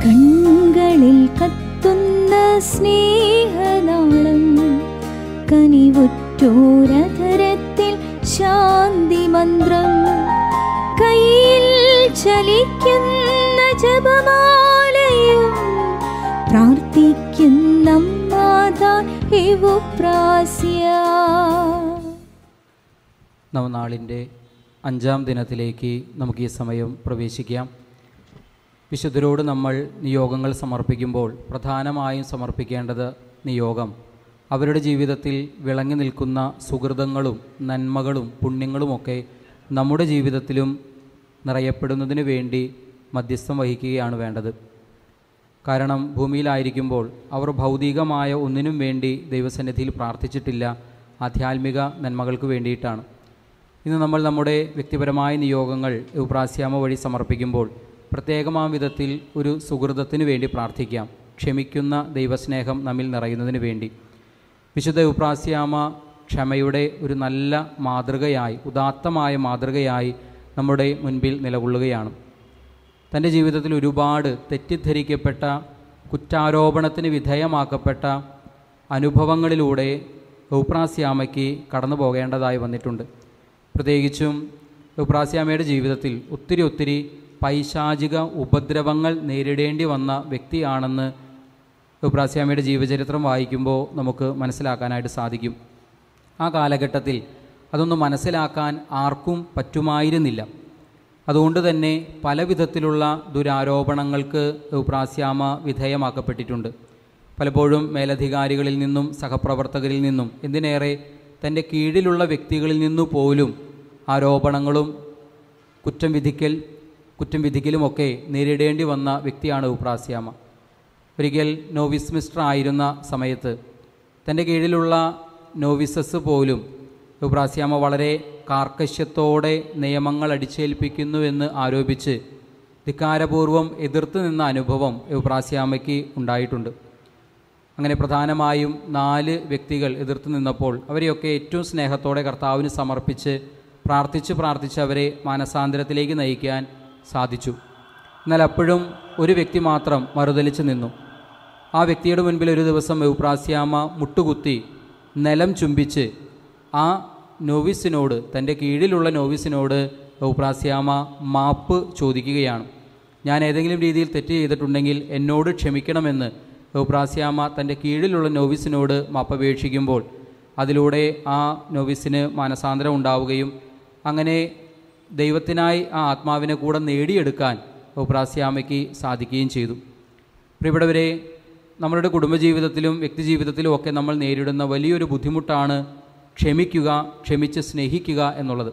കണ്ണുകളിൽ കത്തുന്ന സ്നേഹനാളം കനിവുറ്റോരധരത്തിൽ ശാന്തി മന്ത്രം കയ്യിൽ ചലിക്കുന്ന ജപമാലയും പ്രാർത്ഥിക്കുന്ന മാതാ പ്രാസ്യ നവനാളിൻ്റെ അഞ്ചാം ദിനത്തിലേക്ക് നമുക്ക് ഈ സമയം പ്രവേശിക്കാം വിശുദ്ധരോട് നമ്മൾ നിയോഗങ്ങൾ സമർപ്പിക്കുമ്പോൾ പ്രധാനമായും സമർപ്പിക്കേണ്ടത് നിയോഗം അവരുടെ ജീവിതത്തിൽ വിളങ്ങി നിൽക്കുന്ന സുഹൃതങ്ങളും നന്മകളും പുണ്യങ്ങളുമൊക്കെ നമ്മുടെ ജീവിതത്തിലും നിറയപ്പെടുന്നതിന് വേണ്ടി മധ്യസ്ഥം വഹിക്കുകയാണ് വേണ്ടത് കാരണം ഭൂമിയിലായിരിക്കുമ്പോൾ അവർ ഭൗതികമായ ഒന്നിനും വേണ്ടി ദൈവസന്നിധിയിൽ പ്രാർത്ഥിച്ചിട്ടില്ല ആധ്യാത്മിക നന്മകൾക്ക് വേണ്ടിയിട്ടാണ് ഇന്ന് നമ്മൾ നമ്മുടെ വ്യക്തിപരമായ നിയോഗങ്ങൾ ഉപ്രാസ്യാമ വഴി സമർപ്പിക്കുമ്പോൾ പ്രത്യേകമാം വിധത്തിൽ ഒരു സുഹൃതത്തിന് വേണ്ടി പ്രാർത്ഥിക്കാം ക്ഷമിക്കുന്ന ദൈവസ്നേഹം നമ്മിൽ നിറയുന്നതിന് വേണ്ടി വിശുദ്ധ ഉപ്രാസ്യാമ ക്ഷമയുടെ ഒരു നല്ല മാതൃകയായി ഉദാത്തമായ മാതൃകയായി നമ്മുടെ മുൻപിൽ നിലകൊള്ളുകയാണ് തൻ്റെ ജീവിതത്തിൽ ഒരുപാട് തെറ്റിദ്ധരിക്കപ്പെട്ട കുറ്റാരോപണത്തിന് വിധേയമാക്കപ്പെട്ട അനുഭവങ്ങളിലൂടെ ഉപ്രാസ്യാമയ്ക്ക് കടന്നു പോകേണ്ടതായി വന്നിട്ടുണ്ട് പ്രത്യേകിച്ചും ഉപ്രാസ്യാമയുടെ ജീവിതത്തിൽ ഒത്തിരി ഒത്തിരി പൈശാചിക ഉപദ്രവങ്ങൾ നേരിടേണ്ടി വന്ന വ്യക്തിയാണെന്ന് ഉപ്രാസ്യാമയുടെ ജീവചരിത്രം വായിക്കുമ്പോൾ നമുക്ക് മനസ്സിലാക്കാനായിട്ട് സാധിക്കും ആ കാലഘട്ടത്തിൽ അതൊന്നും മനസ്സിലാക്കാൻ ആർക്കും പറ്റുമായിരുന്നില്ല അതുകൊണ്ട് തന്നെ പല വിധത്തിലുള്ള ദുരാരോപണങ്ങൾക്ക് ഉപ്രാസ്യാമ വിധേയമാക്കപ്പെട്ടിട്ടുണ്ട് പലപ്പോഴും മേലധികാരികളിൽ നിന്നും സഹപ്രവർത്തകരിൽ നിന്നും എന്തിനേറെ തൻ്റെ കീഴിലുള്ള വ്യക്തികളിൽ നിന്നു പോലും ആരോപണങ്ങളും കുറ്റം വിധിക്കൽ കുറ്റം വിധിക്കലുമൊക്കെ നേരിടേണ്ടി വന്ന വ്യക്തിയാണ് ഉപ്രാസ്യാമ ഒരിക്കൽ നോവിസ് മിസ്റ്റർ ആയിരുന്ന സമയത്ത് തൻ്റെ കീഴിലുള്ള നോവിസസ് പോലും ഉപ്രാസ്യാമ വളരെ കാർക്കശ്യത്തോടെ നിയമങ്ങൾ അടിച്ചേൽപ്പിക്കുന്നുവെന്ന് ആരോപിച്ച് ധിക്കാരപൂർവം എതിർത്ത് നിന്ന അനുഭവം ഉപ്രാസ്യാമയ്ക്ക് ഉണ്ടായിട്ടുണ്ട് അങ്ങനെ പ്രധാനമായും നാല് വ്യക്തികൾ എതിർത്ത് നിന്നപ്പോൾ അവരെയൊക്കെ ഏറ്റവും സ്നേഹത്തോടെ കർത്താവിന് സമർപ്പിച്ച് പ്രാർത്ഥിച്ച് പ്രാർത്ഥിച്ച് അവരെ മാനസാന്തരത്തിലേക്ക് നയിക്കാൻ സാധിച്ചു എന്നാൽ അപ്പോഴും ഒരു വ്യക്തി മാത്രം മറുതലിച്ച് നിന്നു ആ വ്യക്തിയുടെ മുൻപിൽ ഒരു ദിവസം എവുപ്രാസ്യാമ മുട്ടുകുത്തി നിലം ചുംബിച്ച് ആ നോവിസിനോട് തൻ്റെ കീഴിലുള്ള നോവിസിനോട് എവുപ്രാസ്യാമ മാപ്പ് ചോദിക്കുകയാണ് ഞാൻ ഏതെങ്കിലും രീതിയിൽ തെറ്റ് ചെയ്തിട്ടുണ്ടെങ്കിൽ എന്നോട് ക്ഷമിക്കണമെന്ന് എവുപ്രാസ്യാമ തൻ്റെ കീഴിലുള്ള നോവിസിനോട് മാപ്പപേക്ഷിക്കുമ്പോൾ അതിലൂടെ ആ നോവിസിന് മാനസാന്തരം ഉണ്ടാവുകയും അങ്ങനെ ദൈവത്തിനായി ആ ആത്മാവിനെ കൂടെ നേടിയെടുക്കാൻ ഉപ്രാസ്യാമയ്ക്ക് സാധിക്കുകയും ചെയ്തു പ്രിയപ്പെട്ടവരെ നമ്മളുടെ കുടുംബജീവിതത്തിലും വ്യക്തിജീവിതത്തിലും ഒക്കെ നമ്മൾ നേരിടുന്ന വലിയൊരു ബുദ്ധിമുട്ടാണ് ക്ഷമിക്കുക ക്ഷമിച്ച് സ്നേഹിക്കുക എന്നുള്ളത്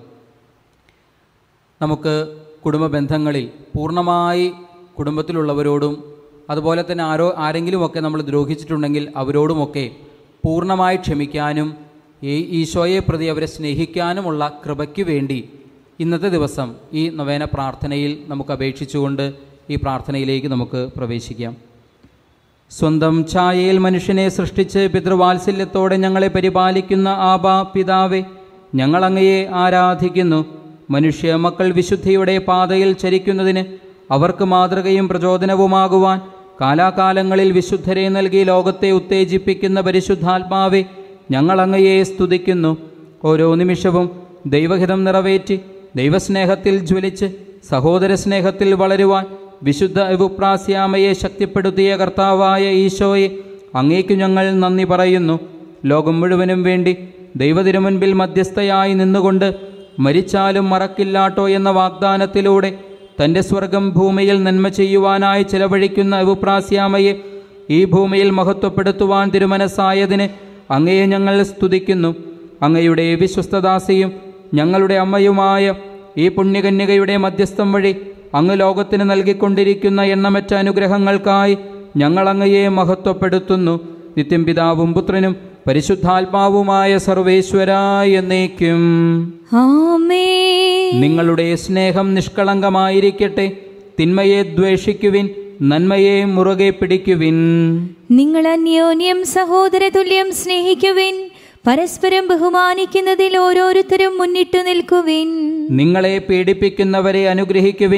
നമുക്ക് കുടുംബ ബന്ധങ്ങളിൽ പൂർണ്ണമായി കുടുംബത്തിലുള്ളവരോടും അതുപോലെ തന്നെ ആരോ ആരെങ്കിലുമൊക്കെ നമ്മൾ ദ്രോഹിച്ചിട്ടുണ്ടെങ്കിൽ അവരോടുമൊക്കെ പൂർണ്ണമായി ക്ഷമിക്കാനും ഈ ഈശോയെ പ്രതി അവരെ സ്നേഹിക്കാനുമുള്ള കൃപയ്ക്ക് വേണ്ടി ഇന്നത്തെ ദിവസം ഈ നവേന പ്രാർത്ഥനയിൽ നമുക്ക് അപേക്ഷിച്ചുകൊണ്ട് ഈ പ്രാർത്ഥനയിലേക്ക് നമുക്ക് പ്രവേശിക്കാം സ്വന്തം ഛായയിൽ മനുഷ്യനെ സൃഷ്ടിച്ച് പിതൃവാത്സല്യത്തോടെ ഞങ്ങളെ പരിപാലിക്കുന്ന ആബാ പിതാവെ ഞങ്ങളങ്ങയെ ആരാധിക്കുന്നു മനുഷ്യ മക്കൾ വിശുദ്ധിയുടെ പാതയിൽ ചരിക്കുന്നതിന് അവർക്ക് മാതൃകയും പ്രചോദനവുമാകുവാൻ കാലാകാലങ്ങളിൽ വിശുദ്ധരെ നൽകി ലോകത്തെ ഉത്തേജിപ്പിക്കുന്ന പരിശുദ്ധാത്മാവെ ഞങ്ങളങ്ങയെ സ്തുതിക്കുന്നു ഓരോ നിമിഷവും ദൈവഹിതം നിറവേറ്റി ദൈവസ്നേഹത്തിൽ ജ്വലിച്ച് സഹോദര സ്നേഹത്തിൽ വളരുവാൻ വിശുദ്ധ എവുപ്രാസ്യാമയെ ശക്തിപ്പെടുത്തിയ കർത്താവായ ഈശോയെ അങ്ങേക്കു ഞങ്ങൾ നന്ദി പറയുന്നു ലോകം മുഴുവനും വേണ്ടി ദൈവതിരുമുൻപിൽ മധ്യസ്ഥയായി നിന്നുകൊണ്ട് മരിച്ചാലും മറക്കില്ലാട്ടോ എന്ന വാഗ്ദാനത്തിലൂടെ തൻ്റെ സ്വർഗം ഭൂമിയിൽ നന്മ ചെയ്യുവാനായി ചെലവഴിക്കുന്ന എവുപ്രാസ്യാമയെ ഈ ഭൂമിയിൽ മഹത്വപ്പെടുത്തുവാൻ തിരുമനസ്സായതിന് അങ്ങയെ ഞങ്ങൾ സ്തുതിക്കുന്നു അങ്ങയുടെ വിശ്വസ്തദാസിയും ഞങ്ങളുടെ അമ്മയുമായ ഈ പുണ്യകന്യകയുടെ മധ്യസ്ഥം വഴി അങ്ങ് ലോകത്തിന് നൽകിക്കൊണ്ടിരിക്കുന്ന എണ്ണമറ്റ അനുഗ്രഹങ്ങൾക്കായി ഞങ്ങൾ അങ്ങയെ മഹത്വപ്പെടുത്തുന്നു നിത്യം പിതാവും പുത്രനും പരിശുദ്ധാത്മാവുമായ സർവേശ്വരായ എന്നേക്കും ആമേ നിങ്ങളുടെ സ്നേഹം നിഷ്കളങ്കമായിരിക്കട്ടെ തിന്മയെ ദ്വേഷിക്കുവിൻ നന്മയെ മുറുകെ പിടിക്കുവിൻ നിങ്ങൾ അന്യോന്യം സഹോദര തുല്യം സ്നേഹിക്കുവിൻ പരസ്പരം ബഹുമാനിക്കുന്നതിൽ ഓരോരുത്തരും മുന്നിട്ടു നിൽക്കുവിൻ നിങ്ങളെ പീഡിപ്പിക്കുന്നവരെ അനുഗ്രഹിക്കുവിൻ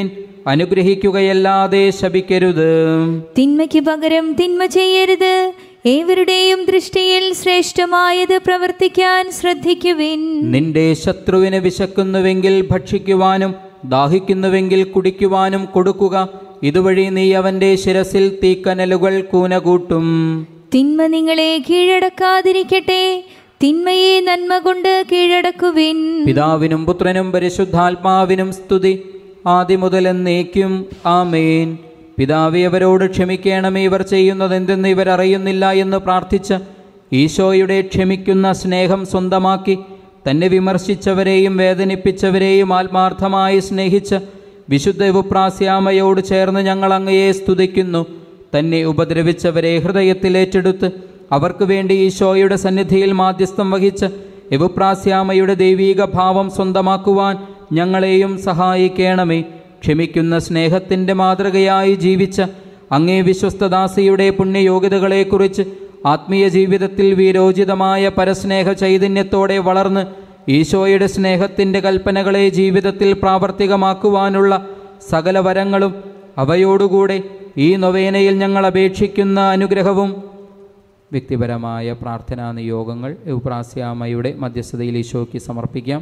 അനുഗ്രഹിക്കുകയല്ലാതെ ശപിക്കരുത് തിന്മയ്ക്ക് പകരം തിന്മ ചെയ്യരുത് ഏവരുടെയും ദൃഷ്ടിയിൽ ശ്രേഷ്ഠമായത് പ്രവർത്തിക്കാൻ ശ്രദ്ധിക്കുവിൻ നിന്റെ ശത്രുവിന് വിശക്കുന്നുവെങ്കിൽ ഭക്ഷിക്കുവാനും ദാഹിക്കുന്നുവെങ്കിൽ കുടിക്കുവാനും കൊടുക്കുക ഇതുവഴി നീ അവന്റെ ശിരസിൽ തീക്കനലുകൾ കൂനകൂട്ടും തിന്മ നിങ്ങളെ കീഴടക്കാതിരിക്കട്ടെ തിന്മയെ നന്മ കൊണ്ട് കീഴടക്കുവിൻ പിതാവിനും പുത്രനും പരിശുദ്ധാത്മാവിനും സ്തുതി ആദ്യം മുതൽ എന്നേക്കും ആമേൻ പിതാവെ അവരോട് ക്ഷമിക്കണമേ ഇവർ ചെയ്യുന്നത് എന്തെന്ന് ഇവർ അറിയുന്നില്ല എന്ന് പ്രാർത്ഥിച്ച ഈശോയുടെ ക്ഷമിക്കുന്ന സ്നേഹം സ്വന്തമാക്കി തന്നെ വിമർശിച്ചവരെയും വേദനിപ്പിച്ചവരെയും ആത്മാർത്ഥമായി സ്നേഹിച്ച വിശുദ്ധ ഉപപ്രാസ്യാമയോട് ചേർന്ന് ഞങ്ങൾ അങ്ങയെ സ്തുതിക്കുന്നു തന്നെ ഉപദ്രവിച്ചവരെ ഹൃദയത്തിൽ ഏറ്റെടുത്ത് അവർക്ക് വേണ്ടി ഈശോയുടെ സന്നിധിയിൽ മാധ്യസ്ഥം വഹിച്ച് എവുപ്രാസ്യാമയുടെ ദൈവീക ഭാവം സ്വന്തമാക്കുവാൻ ഞങ്ങളെയും സഹായിക്കണമേ ക്ഷമിക്കുന്ന സ്നേഹത്തിൻ്റെ മാതൃകയായി ജീവിച്ച അങ്ങേ വിശ്വസ്തദാസിയുടെ പുണ്യയോഗ്യതകളെക്കുറിച്ച് ആത്മീയ ജീവിതത്തിൽ വീരോചിതമായ പരസ്നേഹ ചൈതന്യത്തോടെ വളർന്ന് ഈശോയുടെ സ്നേഹത്തിൻ്റെ കൽപ്പനകളെ ജീവിതത്തിൽ പ്രാവർത്തികമാക്കുവാനുള്ള സകല വരങ്ങളും അവയോടുകൂടെ ഈ നൊവേനയിൽ ഞങ്ങൾ അപേക്ഷിക്കുന്ന അനുഗ്രഹവും വ്യക്തിപരമായ പ്രാർത്ഥനാ നിയോഗങ്ങൾ എവുപ്രാസ്യാമയുടെ മധ്യസ്ഥതയിൽ ഈശോയ്ക്ക് സമർപ്പിക്കാം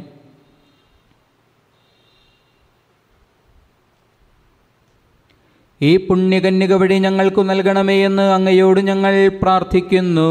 ഈ പുണ്യകന്യക വഴി ഞങ്ങൾക്കു നൽകണമേ എന്ന് അങ്ങയോട് ഞങ്ങൾ പ്രാർത്ഥിക്കുന്നു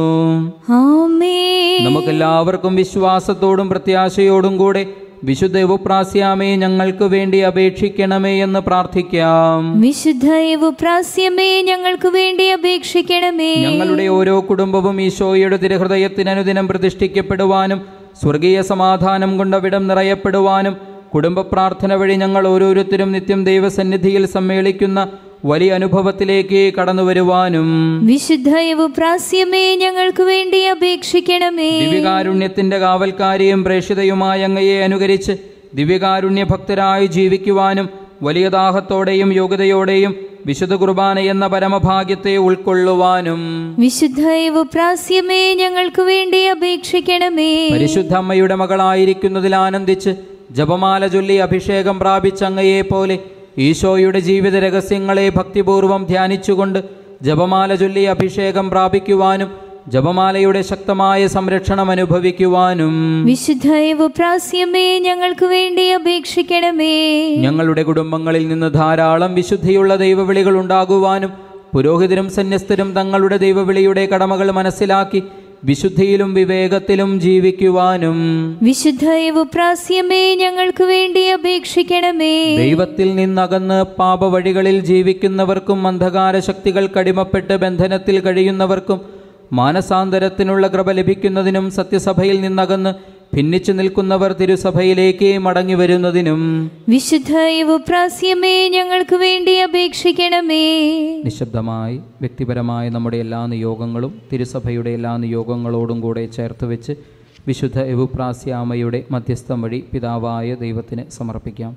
ആമേ നമുക്കെല്ലാവർക്കും വിശ്വാസത്തോടും പ്രത്യാശയോടും കൂടെ വിശുദ്ധ ഉപപ്രാസ്യാമേ ഞങ്ങൾക്ക് വേണ്ടി അപേക്ഷിക്കണമേ എന്ന് പ്രാർത്ഥിക്കാം വിശുദ്ധ പ്രാസ്യമേ ഞങ്ങൾക്ക് വേണ്ടി അപേക്ഷിക്കണമേ ഞങ്ങളുടെ ഓരോ കുടുംബവും ഈശോയുടെ തിരുഹൃദയത്തിന് അനുദിനം പ്രതിഷ്ഠിക്കപ്പെടുവാനും സ്വർഗീയ സമാധാനം കൊണ്ടവിടം നിറയപ്പെടുവാനും കുടുംബ പ്രാർത്ഥന വഴി ഞങ്ങൾ ഓരോരുത്തരും നിത്യം ദൈവസന്നിധിയിൽ സമ്മേളിക്കുന്ന വലിയ അനുഭവത്തിലേക്ക് കടന്നു വരുവാനും വിശുദ്ധ പ്രാസ്യമേ ഞങ്ങൾക്ക് വേണ്ടി അപേക്ഷിക്കണമേ ദിവ്യകാരുണ്യത്തിന്റെ കാവൽക്കാരിയും പ്രേക്ഷിതയുമായ അങ്ങയെ അനുകരിച്ച് ദിവ്യകാരുണ്യ ഭക്തരായി ജീവിക്കുവാനും വലിയ ദാഹത്തോടെയും യോഗ്യതയോടെയും വിശുദ്ധ കുർബാന എന്ന പരമഭാഗ്യത്തെ ഉൾക്കൊള്ളുവാനും വിശുദ്ധ പ്രാസ്യമേ ഞങ്ങൾക്ക് വേണ്ടി അപേക്ഷിക്കണമേ പരിശുദ്ധ അമ്മയുടെ മകളായിരിക്കുന്നതിൽ ആനന്ദിച്ച് ജപമാല ചൊല്ലി അഭിഷേകം പ്രാപിച്ച അങ്ങയെ പോലെ ഈശോയുടെ ജീവിത രഹസ്യങ്ങളെ ഭക്തിപൂർവം ധ്യാനിച്ചുകൊണ്ട് ജപമാല ചൊല്ലി അഭിഷേകം പ്രാപിക്കുവാനും ജപമാലയുടെ ശക്തമായ സംരക്ഷണം അനുഭവിക്കുവാനും വിശുദ്ധ പ്രാസ്യമേ ഞങ്ങൾക്ക് വേണ്ടി അപേക്ഷിക്കണമേ ഞങ്ങളുടെ കുടുംബങ്ങളിൽ നിന്ന് ധാരാളം വിശുദ്ധിയുള്ള ദൈവവിളികൾ ഉണ്ടാകുവാനും പുരോഹിതരും സന്യസ്തരും തങ്ങളുടെ ദൈവവിളിയുടെ കടമകൾ മനസ്സിലാക്കി വിശുദ്ധിയിലും വിവേകത്തിലും ജീവിക്കുവാനും വിശുദ്ധ പ്രാസ്യമേ ഞങ്ങൾക്ക് വേണ്ടി അപേക്ഷിക്കണമേ ദൈവത്തിൽ നിന്നകന്ന് പാപവഴികളിൽ ജീവിക്കുന്നവർക്കും അന്ധകാര ശക്തികൾ കടിമപ്പെട്ട് ബന്ധനത്തിൽ കഴിയുന്നവർക്കും മാനസാന്തരത്തിനുള്ള കൃപ ലഭിക്കുന്നതിനും സത്യസഭയിൽ നിന്നകന്ന് ഭിന്നിച്ചു നിൽക്കുന്നവർ തിരുസഭയിലേക്ക് മടങ്ങി വരുന്നതിനും വിശുദ്ധ പ്രാസ്യമേ ഞങ്ങൾക്ക് വേണ്ടി അപേക്ഷിക്കണമേ നിശബ്ദമായി വ്യക്തിപരമായ നമ്മുടെ എല്ലാ നിയോഗങ്ങളും തിരുസഭയുടെ എല്ലാ നിയോഗങ്ങളോടും കൂടെ ചേർത്ത് വെച്ച് വിശുദ്ധ എവുപ്രാസ്യാമയുടെ മധ്യസ്ഥം വഴി പിതാവായ ദൈവത്തിന് സമർപ്പിക്കാം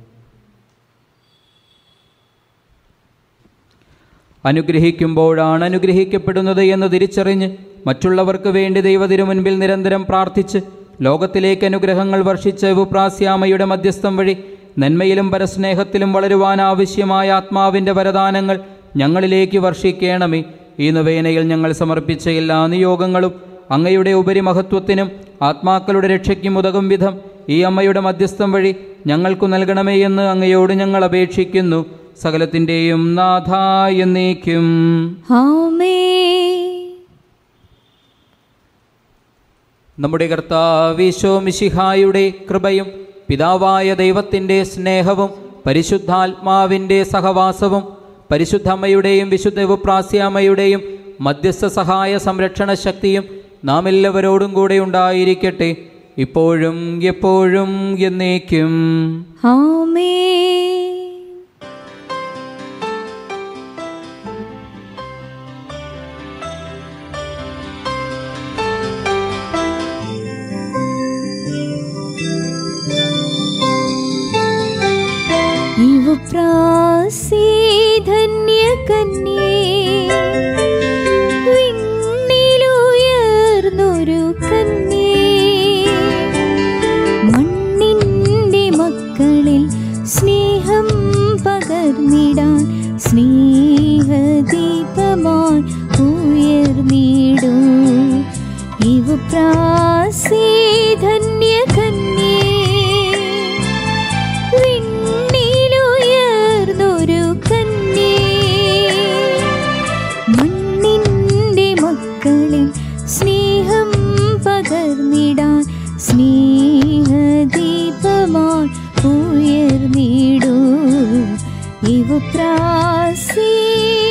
അനുഗ്രഹിക്കുമ്പോഴാണ് അനുഗ്രഹിക്കപ്പെടുന്നത് എന്ന് തിരിച്ചറിഞ്ഞ് മറ്റുള്ളവർക്ക് വേണ്ടി ദൈവത്തിനു മുൻപിൽ നിരന്തരം പ്രാർത്ഥിച്ച് ലോകത്തിലേക്ക് അനുഗ്രഹങ്ങൾ വർഷിച്ച എവുപ്രാസ്യാമയുടെ മധ്യസ്ഥം വഴി നന്മയിലും പരസ്നേഹത്തിലും വളരുവാൻ ആവശ്യമായ ആത്മാവിൻ്റെ വരദാനങ്ങൾ ഞങ്ങളിലേക്ക് വർഷിക്കണമേ ഈ നവേനയിൽ ഞങ്ങൾ സമർപ്പിച്ച എല്ലാ നിയോഗങ്ങളും അങ്ങയുടെ ഉപരിമഹത്വത്തിനും ആത്മാക്കളുടെ രക്ഷയ്ക്കും ഉതകും വിധം ഈ അമ്മയുടെ മധ്യസ്ഥം വഴി ഞങ്ങൾക്കു നൽകണമേ എന്ന് അങ്ങയോട് ഞങ്ങൾ അപേക്ഷിക്കുന്നു സകലത്തിൻ്റെയും നാഥ എന്നേക്കും ആമേ നമ്മുടെ കർത്താവിശോ മിശിഹായുടെ കൃപയും പിതാവായ ദൈവത്തിൻ്റെ സ്നേഹവും പരിശുദ്ധാത്മാവിൻ്റെ സഹവാസവും പരിശുദ്ധമ്മയുടെയും വിശുദ്ധ പ്രാസ്യാമ്മയുടെയും മധ്യസ്ഥ സഹായ സംരക്ഷണ ശക്തിയും നാം എല്ലാവരോടും കൂടെ ഉണ്ടായിരിക്കട്ടെ ഇപ്പോഴും എപ്പോഴും എന്നേക്കും ആമേ ഇവ പ്രാസീധന്യകന്യേ വിണ്ണിലുയർന്നൊരു കന്യേ മണ്ണിൻ്റെ മക്കളിൽ സ്നേഹം പകർന്നിട പകർന്നിടാൻ സ്നേഹദീപമായി ഉയർന്നിടൂ ഇവ പ്രാസി ധന്യകന്യേ വിണ്ണിലുയർന്നൊരു കന്യേ മണ്ണിൻ്റെ മക്കളിൽ സ്നേഹം പകർന്നിടാൻ സ്നേഹദീപമായി ഉയർന്നിടൂ ഇവ പ്രാസീ